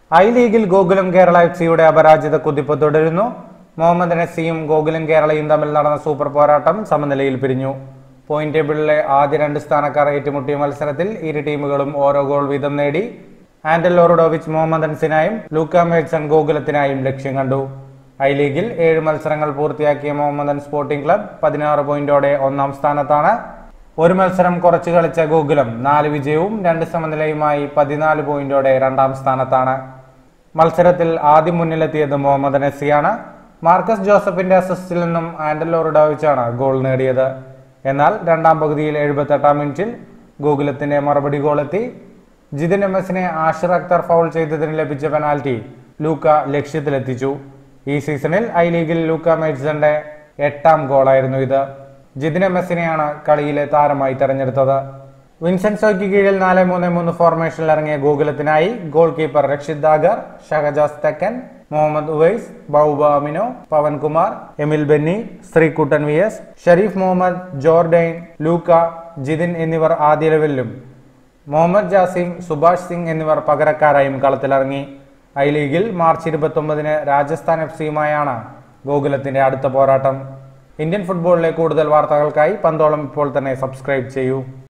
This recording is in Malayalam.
ഐ ലീഗിൽ ഗോകുലം കേരള എഫ് സിയുടെ അപരാജിത കുതിപ്പ് തുടരുന്നു മുഹമ്മദ് നസിയും ഗോകുലം കേരളയും തമ്മിൽ നടന്ന സൂപ്പർ പോരാട്ടം സമനിലയിൽ പിരിഞ്ഞു പോയിന്റ് ടേബിളിലെ ആദ്യ രണ്ട് സ്ഥാനക്കാർ ഏറ്റുമുട്ടിയ മത്സരത്തിൽ ഇരു ടീമുകളും ഓരോ ഗോൾ വീതം നേടി ആൻഡൽ ലോറുഡോവിച്ച് മുഹമ്മദ് അൻസിനായും ലൂക്ക മേഡ്സൺ ഗോകുലത്തിനായും ലക്ഷ്യം കണ്ടു ഐ ലീഗിൽ ഏഴ് മത്സരങ്ങൾ പൂർത്തിയാക്കിയ മുഹമ്മദൻ സ്പോർട്ടിംഗ് ക്ലബ് പതിനാറ് പോയിന്റോടെ ഒന്നാം സ്ഥാനത്താണ് ഒരു മത്സരം കുറച്ചു കളിച്ച ഗോകുലം നാല് വിജയവും രണ്ട് സമനിലയുമായി പതിനാല് പോയിന്റോടെ രണ്ടാം സ്ഥാനത്താണ് മത്സരത്തിൽ ആദ്യം മുന്നിലെത്തിയത് മുഹമ്മദ് നസിയാണ് മാർക്കസ് ജോസഫിന്റെ അസിസ്റ്റിൽ നിന്നും ആൻഡലോ റുഡോവിച്ചാണ് ഗോൾ നേടിയത് എന്നാൽ രണ്ടാം പകുതിയിൽ എഴുപത്തെട്ടാം മിനിറ്റിൽ ഗോകുലത്തിന്റെ മറുപടി ഗോളെത്തി ജിതിൻ എം എസിനെ ആഷിർ അക്തർ ഫൗൾ ചെയ്തതിന് ലഭിച്ച പെനാൽറ്റി ലൂക്ക ലക്ഷ്യത്തിലെത്തിച്ചു ഈ സീസണിൽ ഐ ലീഗിൽ ലൂക്ക മേഡ്സന്റെ എട്ടാം ഗോളായിരുന്നു ഇത് ജിതിൻ എം എസിനെയാണ് കളിയിലെ താരമായി തെരഞ്ഞെടുത്തത് വിൻസെൻസോയ്ക്ക് കീഴിൽ നാല് മൂന്ന് മൂന്ന് ഫോർമേഷനിൽ ഇറങ്ങിയ ഗോകുലത്തിനായി goal keeper Rakshit Dagar Shahjas Thekkan Muhammad Uvais Bouba Aminou Pavankumar Emil Benny Sreekuttan V S Sharif Muhammad Jordaine Luca Jithin എന്നിവർ ആദ്യ ലെവലിലും മുഹമ്മദ് ജാസിം സുഭാഷ് സിംഗ് എന്നിവർ പകരക്കാരായും കളത്തിലിറങ്ങി ഐ ലീഗിൽ മാർച്ച് ഇരുപത്തൊമ്പതിന് രാജസ്ഥാൻ എഫ് സിയുമായാണ് ഗോകുലത്തിന്റെ അടുത്ത പോരാട്ടം ഇന്ത്യൻ ഫുട്ബോളിലെ കൂടുതൽ വാർത്തകൾക്കായി പന്തോളം ഇപ്പോൾ തന്നെ സബ്സ്ക്രൈബ് ചെയ്യൂ